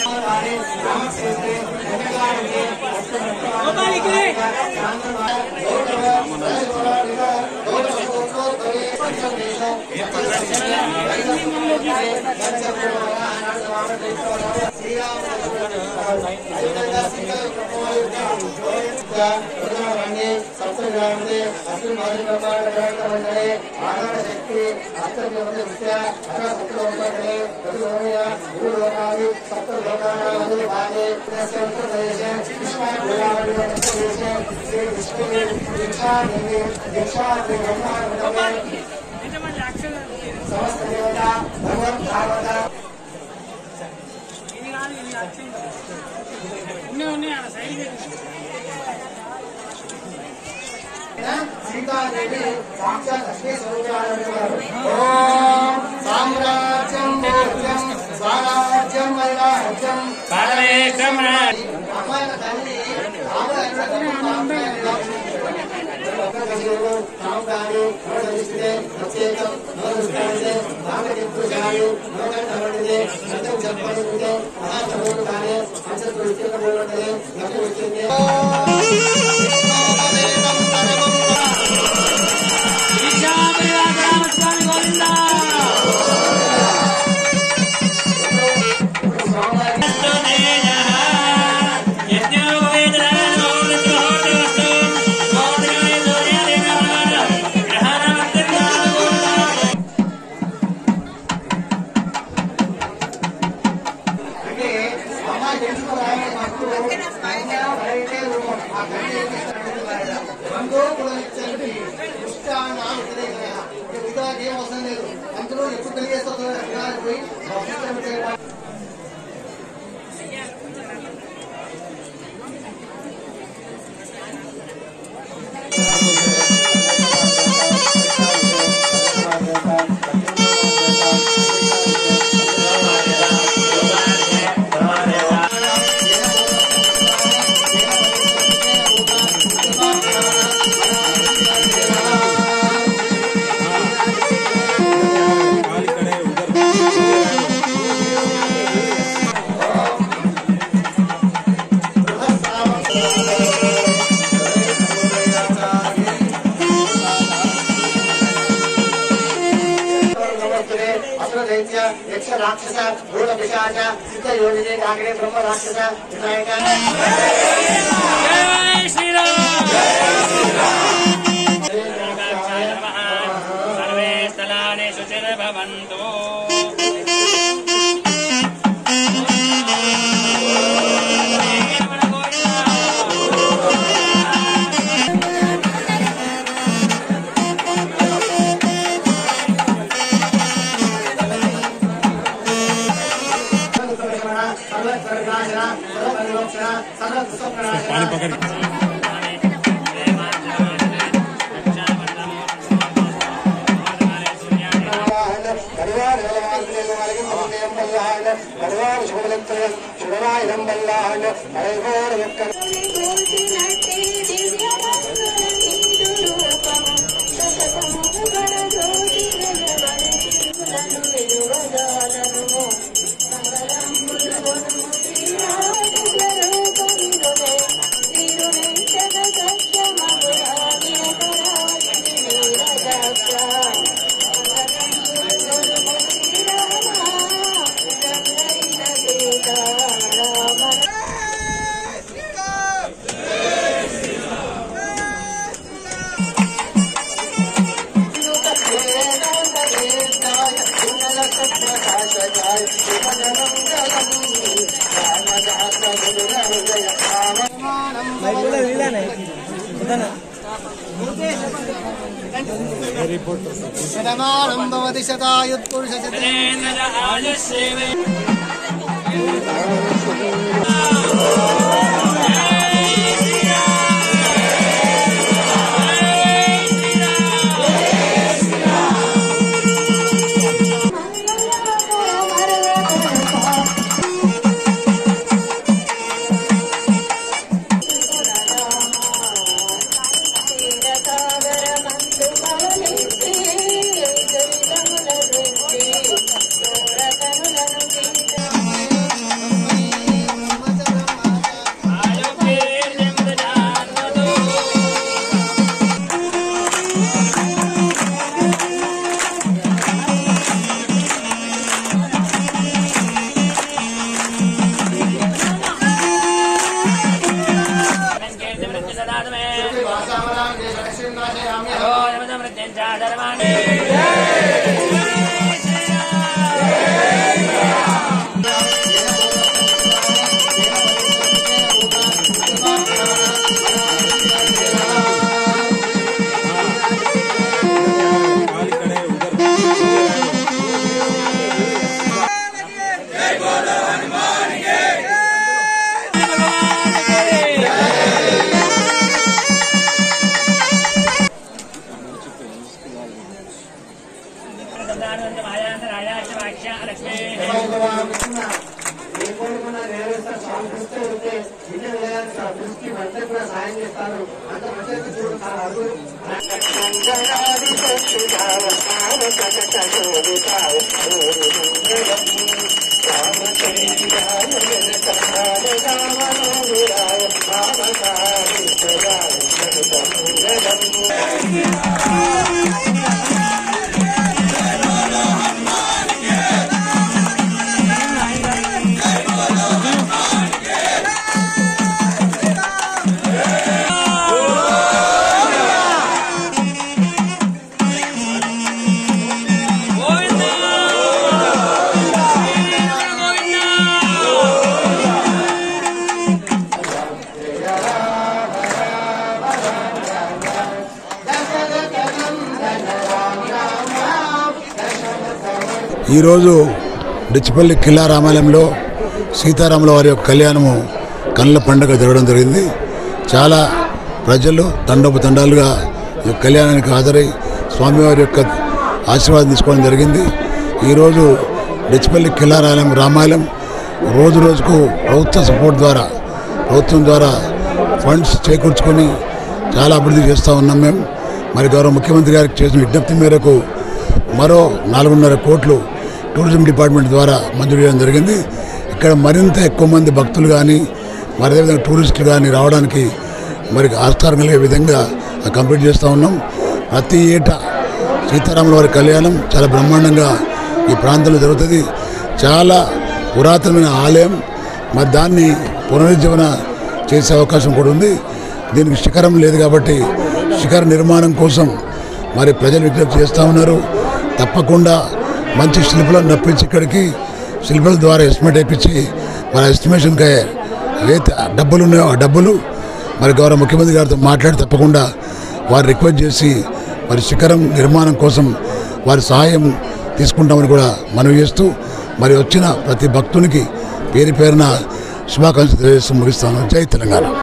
సీతాదేవి సాక్షాత్ లక్ష్మీ ఓం సామ్రాజ్యం భోజ్యం స్వరాజ్యం వైరాజ్యం అమ్మాయి తల్లి అంటే అమ్మాయి తెలుసుకోవాలి మాకు అయినా బయటే రూపం. ఆ కన్య ఏం చేస్తాడంటే బయట. బంధువు కూడా ఇచ్చేది ఇష్టాన్న వ్యతిరేకమైన. ఇక మిగతా ఏం అవసరం లేదు అందులో ఎప్పుడు పెళ్లి చేస్తుందో అక్కడ పోయి ఆ చిత్రం చేయడం. నమస్తే అసుర దైత్య యక్ష రాక్షస భూత పిశాచ సిద్ధ యోగిని నాగరే బ్రహ్మ రాక్షస వినాయక సర్వే స్థలాని శుచిర్భవంతు పాని పకడి గోచినట్టి దివ్యమంగళ నిండు రూపము సతతము గణజ్యోతి వెలువరించులను వెలువజాలను మంగళంబులు గొనుము శ్రీరామ స్వరూపమిరులే తిరునించగ సత్యమగురాగిన పరాశరి నీరజాక్ష మంగళంబులు గొనుము శ్రీరామ చంద్రైన సీతారామ శతమానం భవతి శతాయుత్పురుష మందు ధర్మాన్ని లక్ష్మీ ఏ కోరుకున్న నెరవేరుస్తారు స్వామి చూస్తే ఉంటే ఇన్ని విధాలు దృష్టి అందరూ కూడా సాయం చేస్తారు అంత మంచి చూడు చాలా అడుగు ఈరోజు డిచ్చిపల్లి కిల్లా రామాలయంలో సీతారాముల వారి యొక్క కళ్యాణము కళ్ళ పండుగ జరగడం జరిగింది చాలా ప్రజలు తండోపు తండాలుగా ఈ యొక్క కళ్యాణానికి హాజరై స్వామివారి యొక్క ఆశీర్వాదం తీసుకోవడం జరిగింది ఈరోజు డిచ్చిపల్లి కిల్లారాలయం రామాలయం రోజు రోజుకు ప్రభుత్వ సపోర్ట్ ద్వారా ప్రభుత్వం ద్వారా ఫండ్స్ చేకూర్చుకొని చాలా అభివృద్ధి చేస్తూ ఉన్నాం మేము మరి గౌరవ ముఖ్యమంత్రి గారికి చేసిన విజ్ఞప్తి మేరకు మరో నాలుగున్నర కోట్లు టూరిజం డిపార్ట్మెంట్ ద్వారా మంజూరు చేయడం జరిగింది ఇక్కడ మరింత ఎక్కువ మంది భక్తులు కానీ మరి అదేవిధంగా టూరిస్టులు కానీ రావడానికి మరి ఆస్కారం కలిగే విధంగా అది కంప్లీట్ చేస్తూ ఉన్నాం ప్రతి ఏటా సీతారాముల వారి కళ్యాణం చాలా బ్రహ్మాండంగా ఈ ప్రాంతంలో జరుగుతుంది చాలా పురాతనమైన ఆలయం మరి దాన్ని పునరుజ్జీవన చేసే అవకాశం కూడా ఉంది దీనికి శిఖరం లేదు కాబట్టి శిఖర నిర్మాణం కోసం మరి ప్రజలు విజ్ఞప్తి చేస్తూ ఉన్నారు తప్పకుండా మంచి శిల్పులను రప్పించి ఇక్కడికి శిల్పుల ద్వారా ఎస్టిమేట్ వేయించి మన ఎస్టిమేషన్కి ఏ డబ్బులు ఉన్నాయో ఆ డబ్బులు మరి గౌరవ ముఖ్యమంత్రి గారితో మాట్లాడి తప్పకుండా వారు రిక్వెస్ట్ చేసి మరి శిఖరం నిర్మాణం కోసం వారి సహాయం తీసుకుంటామని కూడా మనవి చేస్తూ మరి వచ్చిన ప్రతి భక్తునికి పేరు పేరున శుభాకాంక్షలు తెలియజేస్తూ ముగిస్తాను జై తెలంగాణ